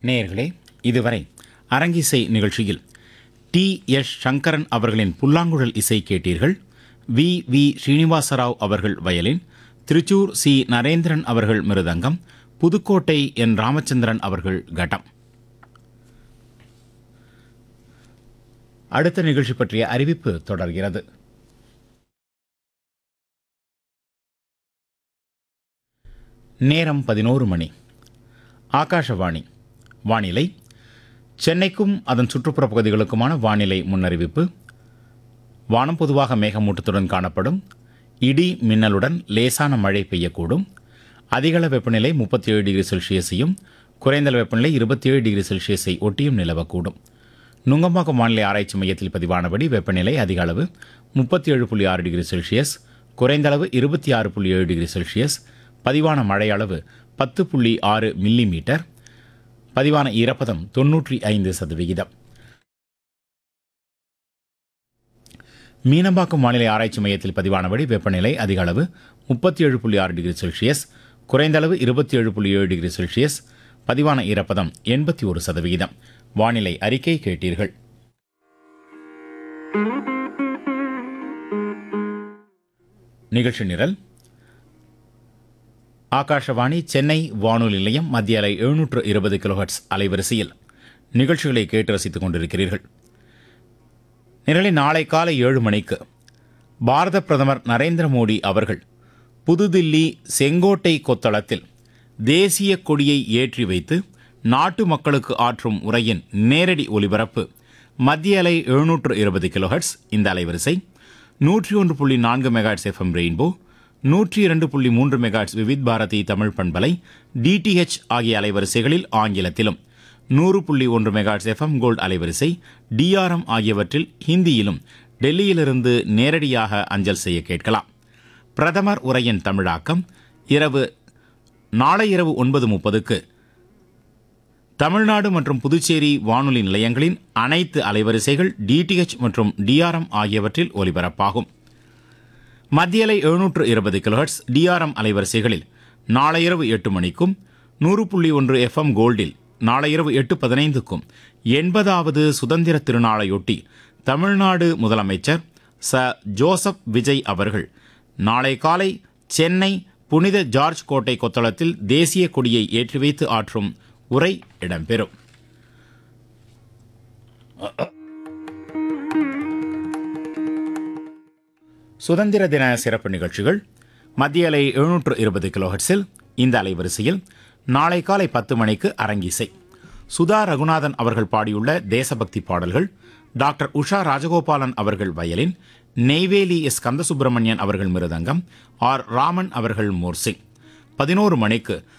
நேயர்களே இதுவரை அரங்கிசை நிகழ்ச்சியில் டி எஸ் சங்கரன் அவர்களின் புல்லாங்குழல் இசை கேட்டீர்கள் வி வி ஸ்ரீனிவாசராவ் அவர்கள் வயலின் திருச்சூர் சி நரேந்திரன் அவர்கள் மிருதங்கம் புதுக்கோட்டை என் ராமச்சந்திரன் அவர்கள் கட்டம் அடுத்த நிகழ்ச்சி பற்றிய அறிவிப்பு தொடர்கிறது நேரம் பதினோரு மணி ஆகாஷவாணி வானிலை சென்னைக்கும் அதன் சுற்றுப்புற பகுதிகளுக்குமான வானிலை முன்னறிவிப்பு வானம் பொதுவாக மேகமூட்டத்துடன் காணப்படும் இடி மின்னலுடன் லேசான மழை பெய்யக்கூடும் அதிகள வெப்பநிலை முப்பத்தி ஏழு டிகிரி செல்சியஸையும் குறைந்த வெப்பநிலை இருபத்தி ஏழு டிகிரி செல்சியஸை ஒட்டியும் நிலவக்கூடும் நுங்கம்பாக்கம் வானிலை ஆராய்ச்சி மையத்தில் பதிவானபடி வெப்பநிலை அதிக அளவு முப்பத்தி ஏழு புள்ளி ஆறு டிகிரி செல்சியஸ் குறைந்த அளவு இருபத்தி ஆறு புள்ளி ஏழு டிகிரி செல்சியஸ் பதிவான மழை அளவு பத்து புள்ளி ஆறு மில்லி மீட்டர் பதிவான ஈரப்பதம் தொன்னூற்றி ஐந்து சதவிகிதம் மீனம்பாக்கம் வானிலை ஆராய்ச்சி மையத்தில் பதிவானபடி வெப்பநிலை அதிக அளவு முப்பத்தி ஏழு புள்ளி ஆறு டிகிரி செல்சியஸ் குறைந்த அளவு இருபத்தி ஏழு புள்ளி ஏழு டிகிரி செல்சியஸ் பதிவான ஈரப்பதம் எண்பத்தி ஒரு சதவிகிதம் வானிலை அறிக்கை கேட்டீர்கள் நிகழ்ச்சி நிரல் ஆகாஷவாணி சென்னை வானொலி நிலையம் மத்திய அலை எழுநூற்று இருபது கிலோஹெட்ஸ் அலைவரிசையில் நிகழ்ச்சிகளை கேட்டு ரசித்துக் கொண்டிருக்கிறீர்கள் நிரலை நாளை காலை ஏழு மணிக்கு பாரத பிரதமர் நரேந்திர மோடி அவர்கள் புதுதில்லி செங்கோட்டை கொத்தளத்தில் தேசிய கொடியை ஏற்றி வைத்து நாட்டு மக்களுக்கு ஆற்றும் உரையின் நேரடி ஒலிபரப்பு மத்திய அலை எழுநூற்று இருபது கிலோஹெட்ஸ் இந்த அலைவரிசை நூற்றி ஒன்று புள்ளி நான்கு மெகாட்ஸ் எஃப்எம் ரெயின்போ நூற்றி இரண்டு புள்ளி மூன்று மெகாட்ஸ் விவித் பாரதி தமிழ் பண்பலை டிடிஹெச் ஆகிய அலைவரிசைகளில் ஆங்கிலத்திலும் நூறு புள்ளி ஒன்று மெகாட்ஸ் எஃப்எம் கோல்ட் அலைவரிசை டிஆர்எம் ஆகியவற்றில் ஹிந்தியிலும் டெல்லியிலிருந்து நேரடியாக அஞ்சல் செய்ய கேட்கலாம் பிரதமர் உரையின் தமிழாக்கம் இரவு நாளை இரவு ஒன்பது முப்பதுக்கு தமிழ்நாடு மற்றும் புதுச்சேரி வானொலி நிலையங்களின் அனைத்து அலைவரிசைகள் டிடிஹெச் மற்றும் டிஆர்எம் ஆகியவற்றில் ஒலிபரப்பாகும் மத்திய அலை எழுநூற்று இருபது கிலோஹெட்ஸ் டிஆர்எம் அலைவரிசைகளில் நாளை இரவு எட்டு மணிக்கும் நூறு புள்ளி ஒன்று எஃப்எம் கோல்டில் நாளை இரவு எட்டு பதினைந்துக்கும் எண்பதாவது சுதந்திர திருநாளையொட்டி தமிழ்நாடு முதலமைச்சர் ச ஜோசப் விஜய் அவர்கள் நாளை காலை சென்னை புனித ஜார்ஜ் கோட்டை கொத்தளத்தில் தேசிய கொடியை ஏற்றி வைத்து ஆற்றும் உரை இடம்பெறும் சுதந்திர தின சிறப்பு நிகழ்ச்சிகள் மத்திய அலை எழுநூற்று இருபது கிலோஹெட்ஸில் இந்த அலைவரிசையில் நாளை காலை பத்து மணிக்கு அரங்கிசை சுதா ரகுநாதன் அவர்கள் பாடியுள்ள தேசபக்தி பாடல்கள் டாக்டர் உஷா ராஜகோபாலன் அவர்கள் வயலின் நெய்வேலி எஸ் கந்தசுப்பிரமணியன் அவர்கள் மிருதங்கம் ஆர் ராமன் அவர்கள் மோர்சிங் பதினோரு மணிக்கு